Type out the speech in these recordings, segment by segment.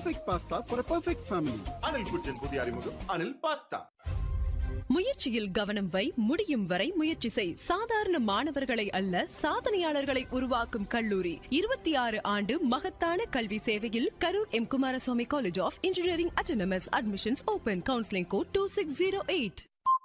perfect pasta for a perfect family. Anil குச்சின் புதிய அறிமுகம் Anil pasta முயற்சியில் கவனம் வை முடியும் வரை முயற்சி செய் சாதாரண மாணவர்களை அல்ல சாதனையாளர்களை உருவாக்கும் கல்லூரி இருபத்தி ஆறு ஆண்டு மகத்தான கல்வி சேவையில் Karur M Kumaraswamy college of engineering autonomous admissions open counselling code two six zero eight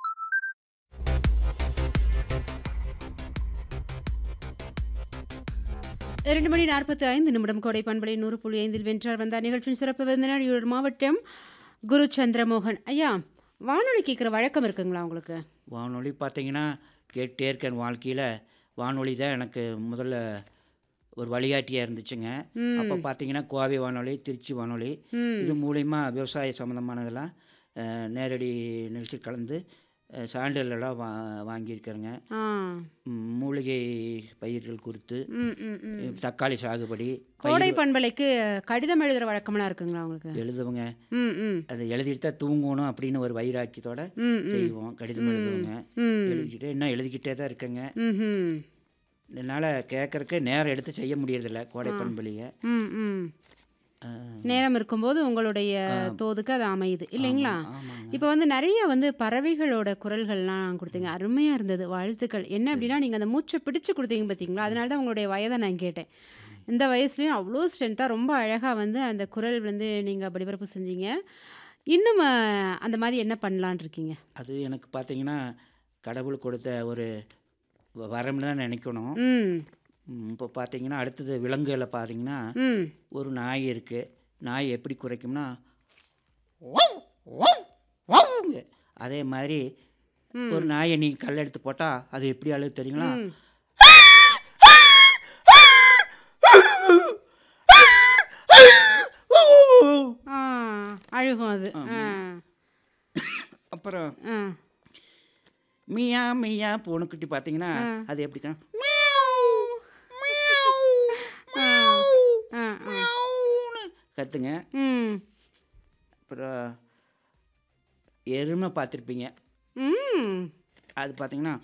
இரண்டு மணி நாற்பத்தி ஐந்து நிமிடம் கோடை பண்பலை நூறு புள்ளி ஐந்தில் வென்றார் வந்தார் நிகழ்ச்சியின் சிறப்பு விருந்தினர் ஈரோடு மாவட்டம் குரு சந்திரமோகன் ஐயா வானொலி கேட்குற வழக்கம் இருக்குங்களா உங்களுக்கு வானொலி பார்த்தீங்கன்னா கேட்டே இருக்கேன் வாழ்க்கையில் வானொலி தான் எனக்கு முதல்ல ஒரு வழிகாட்டியாக இருந்துச்சுங்க அப்போ பார்த்தீங்கன்னா கோவை வானொலி திருச்சி வானொலி இது மூலிமா விவசாய சம்மந்தமானதெல்லாம் அஹ், நேரடி நிகழ்ச்சி கலந்து அஹ், சான்றிதழெல்லாம் வா வாங்கியிருக்கிறேங்க ஆ ம், மூலிகை பயிர்கள் குறித்து ம் ம் ம் தக்காளி சாகுபடி கோடை பண்பலைக்கு கடிதம் எழுதுகிற வழக்கமெல்லாம் இருக்குங்களா உங்களுக்கு எழுதுவங்க ம் ம் அதை எழுதிட்டு தான் தூங்கணும் அப்படின்னு ஒரு வைராக்கியத்தோட ம், ம். செய்வோம் கடிதம் எழுதுவோங்க ம். எழுதிக்கிட்டே இன்னும் எழுதிக்கிட்டே தான் இருக்கேங்க ம் ம் என்னால் கேட்கறக்கு நேரம் எடுத்து செய்ய முடியறதில்ல கோடை பண்பலியை ம் ம் நேரம் இருக்கும்போது உங்களுடைய தோதுக்கு அது அமையுது இல்லைங்களா ஆமாங்க. இப்போ வந்து நிறைய வந்து பறவைகளோட குரல்கள்லாம் கொடுத்தீங்க அருமையாக இருந்தது வாழ்த்துக்கள் என்ன அப்படின்னா நீங்கள் அந்த மூச்சை பிடிச்சு கொடுத்தீங்க பார்த்தீங்களா அதனால தான் உங்களுடைய வயதை நான் கேட்டேன் இந்த வயசுலேயும் அவ்வளோ ஸ்ட்ரென்த்தாக ரொம்ப அழகாக வந்து அந்த குரல் வந்து நீங்கள் ஒளிபரப்பு செஞ்சீங்க இன்னும் அஹ், அந்த மாதிரி என்ன பண்ணலான் இருக்கீங்க அது எனக்கு பார்த்தீங்கன்னா கடவுள் கொடுத்த ஒரு வ- வரம்னு தான் நினைக்கணும் ம் ம், இப்போ பார்த்தீங்கன்னா அடுத்தது விலங்குகளை பார்த்தீங்கன்னா ம் ஒரு நாய் இருக்குது நாய் எப்படி குறைக்கும்னா அதே மாதிரி ஒரு நாயை நீ கல் எடுத்து போட்டால் அது எப்படி அழுது தெரியுங்களா ம். ஆ அழுகும் அது ஆ அப்புறம் ஆ மியா மியா பூனைக்குட்டி பார்த்தீங்கன்னா அது எப்படிக்கா ஆ ஆ ஆ கத்துங்க ம் அப்புறம் எருமை பார்த்துருப்பீங்க ம் அது பார்த்தீங்கன்னா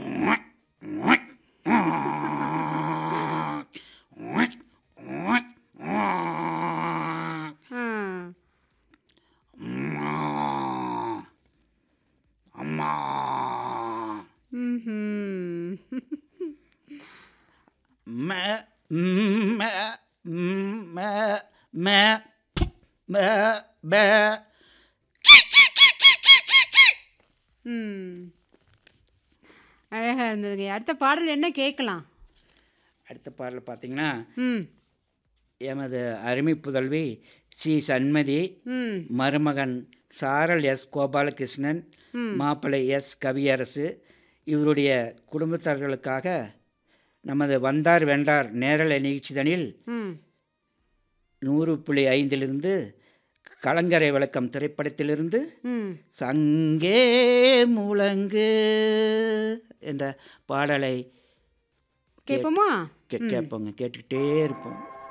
ஆ அம்மா ம்ஹும். ம ம ம ம ம ப ம் அழகாக இருந்ததுங்க அடுத்த பாடல் என்ன கேட்கலாம் அடுத்த பாடல் பார்த்தீங்கன்னா ம் எமது அருமை புதல்வி சி சண்மதி ம் மருமகன் சாரல் எஸ் கோபாலகிருஷ்ணன் மாப்பிள்ளை எஸ் கவியரசு இவருடைய குடும்பத்தார்களுக்காக நமது வந்தார் வென்றார் நேரலை நிகழ்ச்சிதனில் ம் நூறு புள்ளி ஐந்திலிருந்து கலங்கரை விளக்கம் திரைப்படத்திலிருந்து ம் சங்கே முழங்கு என்ற பாடலை கேட்போமா கே கேட்போங்க கேட்டுக்கிட்டே இருப்போம்